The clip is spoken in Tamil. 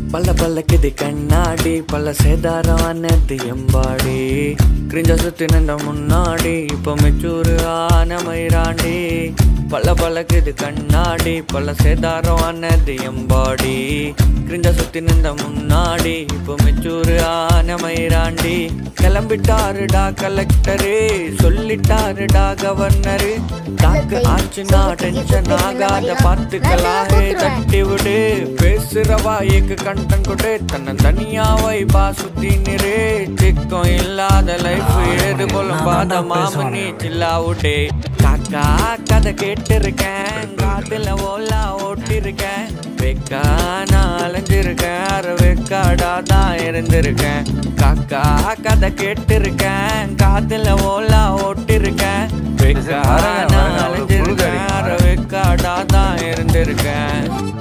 பல்ல பல்லக்குது கண்ணாடி பல்ல சேதாரமானது எம்பாடி கிரிஞ்ச சுத்தி நின்ற முன்னாடி இப்போ மெச்சூரு ஆன மயிராண்டி பல்ல பல்லக்குது கண்ணாடி பல்ல சேதாரமானது எம்பாடி கிரிஞ்ச சுத்தி நின்ற முன்னாடி இப்போ மெச்சூரு ஆன மயிராண்டி கிளம்பிட்டாருடா கலெக்டரு சொல்லிட்டாருடா கவர்னரு டாக்கு ஆச்சுன்னா டென்ஷன் ஆகாத பார்த்துக்கலாம் தட்டி விடு பேசுற வாய்க்கு கண்டன் கொடு தன்னை தனியா வைபா சுத்தி நிறு சிக்கம் இல்லாத லைஃப் ஏது போல பாத மாமனி சில்லா விடு காக்கா கதை கேட்டிருக்கேன் காத்துல ஓலா ஓட்டிருக்கேன் வெக்கா நான் அலைஞ்சிருக்கேன் அரை வெக்காடா தான் இருந்திருக்கேன் காக்கா கதை கேட்டிருக்கேன் காத்துல ஓலா ஓட்டிருக்கேன் வெக்கா நான் அலைஞ்சிருக்கேன் அரை வெக்காடா தான் இருந்திருக்கேன்